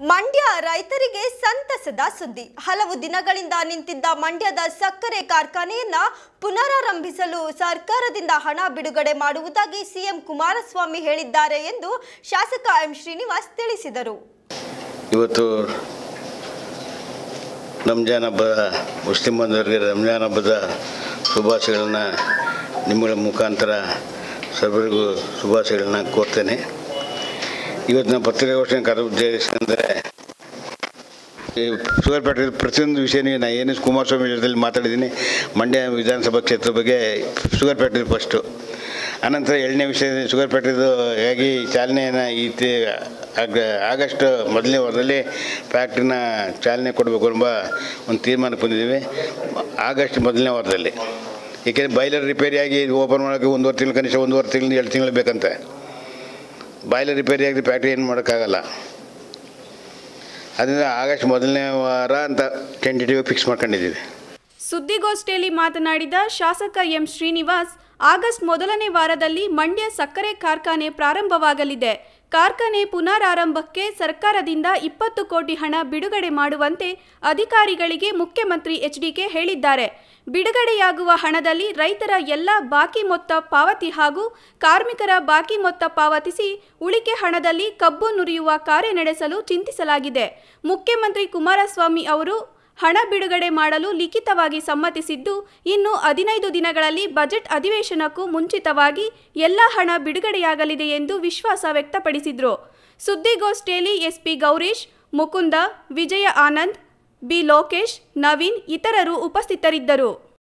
ಮಂಡ್ಯ ರೈತರಿಗೆ ಸಂತಸದ ಸುದ್ದಿ ಹಲವು ದಿನಗಳಿಂದ ನಿಂತಿದ್ದ ಮಂಡ್ಯದ ಸಕ್ಕರೆ ಕಾರ್ಖಾನೆಯನ್ನ ಪುನರಾರಂಭಿಸಲು ಸರ್ಕಾರದಿಂದ ಹಣ ಬಿಡುಗಡೆ ಮಾಡುವುದಾಗಿ ಸಿಎಂ ಕುಮಾರಸ್ವಾಮಿ ಹೇಳಿದ್ದಾರೆ ಎಂದು ಶಾಸಕ ಎಂ ಶ್ರೀನಿವಾಸ್ ತಿಳಿಸಿದರು ಇವತ್ತು ರಂಜಾನ್ ಹಬ್ಬ ಮುಸ್ಲಿಂ ಬಂಧುವರಿಗೆ ರಂಜಾನ್ ಹಬ್ಬದ ಶುಭಾಶಯಗಳನ್ನ ನಿಮ್ಮಗಳ ಮುಖಾಂತರ ಸರ್ವರಿಗೂ ಶುಭಾಶಯಗಳನ್ನ ಕೋರ್ತೇನೆ ಇವತ್ತಿನ ಪತ್ರಿಕಾಗೋಷ್ಠಿಯ ಕರೆ ಉದ್ದೇಶ ಅಂದರೆ ಈ ಶುಗರ್ ಫ್ಯಾಕ್ಟ್ರಿ ಪ್ರತಿಯೊಂದು ವಿಷಯನೂ ನಾನು ಏನು ಕುಮಾರಸ್ವಾಮಿ ವಿಷಯದಲ್ಲಿ ಮಾತಾಡಿದ್ದೀನಿ ಮಂಡ್ಯ ವಿಧಾನಸಭಾ ಕ್ಷೇತ್ರ ಬಗ್ಗೆ ಶುಗರ್ ಫ್ಯಾಕ್ಟ್ರಿ ಫಸ್ಟು ಅನಂತರ ಎರಡನೇ ವಿಷಯ ಶುಗರ್ ಫ್ಯಾಕ್ಟ್ರಿದು ಹೇಗೆ ಚಾಲನೆಯನ್ನು ಈ ತಿ- ಆಗ- ಆಗಸ್ಟ್ ಮೊದಲನೇ ವಾರದಲ್ಲಿ ಫ್ಯಾಕ್ಟ್ರಿನ ಚಾಲನೆ ಕೊಡಬೇಕು ಎಂಬ ಒಂದು ತೀರ್ಮಾನಕ್ಕೆ ಬಂದಿದ್ದೀವಿ ಆಗಸ್ಟ್ ಮೊದಲನೇ ವಾರದಲ್ಲಿ ಏಕೆಂದರೆ ಬಾಯ್ಲರ್ ರಿಪೇರಿಯಾಗಿ ಓಪನ್ ಮಾಡೋಕ್ಕೆ ಒಂದೂವರೆ ತಿಂಗಳು ಕನಿಷ್ಠ ಒಂದೂವರೆ ತಿಂಗಳು ಎರಡು ತಿಂಗಳು ಬೇಕಂತೆ ಬಾಯ್ಲರ್ ರಿಪೇರಿ ಆಗಿ ಫ್ಯಾಕ್ಟ್ರಿ ಏನು ಮಾಡೋಕ್ಕಾಗಲ್ಲ ಅದರಿಂದ ಆಗಸ್ಟ್ ಮೊದಲನೇ ವಾರ ಅಂತ ಟೆಂಟೇಟಿವ್ ಫಿಕ್ಸ್ ಮಾಡ್ಕೊಂಡಿದ್ದೀವಿ ಸುದ್ದಿಗೋಷ್ಠಿಯಲ್ಲಿ ಮಾತನಾಡಿದ ಶಾಸಕ ಎಂ ಶ್ರೀನಿವಾಸ್ ಆಗಸ್ಟ್ ಮೊದಲನೇ ವಾರದಲ್ಲಿ ಮಂಡ್ಯ ಸಕ್ಕರೆ ಕಾರ್ಖಾನೆ ಪ್ರಾರಂಭವಾಗಲಿದೆ ಕಾರ್ಖಾನೆ ಪುನರಾರಂಭಕ್ಕೆ ಸರ್ಕಾರದಿಂದ ಇಪ್ಪತ್ತು ಕೋಟಿ ಹಣ ಬಿಡುಗಡೆ ಮಾಡುವಂತೆ ಅಧಿಕಾರಿಗಳಿಗೆ ಮುಖ್ಯಮಂತ್ರಿ ಎಚ್ಡಿಕೆ ಹೇಳಿದ್ದಾರೆ ಬಿಡುಗಡೆಯಾಗುವ ಹಣದಲ್ಲಿ ರೈತರ ಎಲ್ಲ ಬಾಕಿ ಮೊತ್ತ ಪಾವತಿ ಹಾಗೂ ಕಾರ್ಮಿಕರ ಬಾಕಿ ಮೊತ್ತ ಪಾವತಿಸಿ ಉಳಿಕೆ ಹಣದಲ್ಲಿ ಕಬ್ಬು ನುರಿಯುವ ಕಾರ್ಯ ನಡೆಸಲು ಚಿಂತಿಸಲಾಗಿದೆ ಮುಖ್ಯಮಂತ್ರಿ ಕುಮಾರಸ್ವಾಮಿ ಅವರು ಹಣ ಬಿಡುಗಡೆ ಮಾಡಲು ಲಿಖಿತವಾಗಿ ಸಮ್ಮತಿಸಿದ್ದು ಇನ್ನು ಹದಿನೈದು ದಿನಗಳಲ್ಲಿ ಬಜೆಟ್ ಅಧಿವೇಶನಕ್ಕೂ ಮುಂಚಿತವಾಗಿ ಎಲ್ಲ ಹಣ ಬಿಡುಗಡೆಯಾಗಲಿದೆ ಎಂದು ವಿಶ್ವಾಸ ವ್ಯಕ್ತಪಡಿಸಿದರು ಸುದ್ದಿಗೋಷ್ಠಿಯಲ್ಲಿ ಎಸ್ಪಿ ಗೌರೀಶ್ ಮುಕುಂದ ವಿಜಯ ಆನಂದ್ ಬಿ ಲೋಕೇಶ್ ನವೀನ್ ಇತರರು ಉಪಸ್ಥಿತರಿದ್ದರು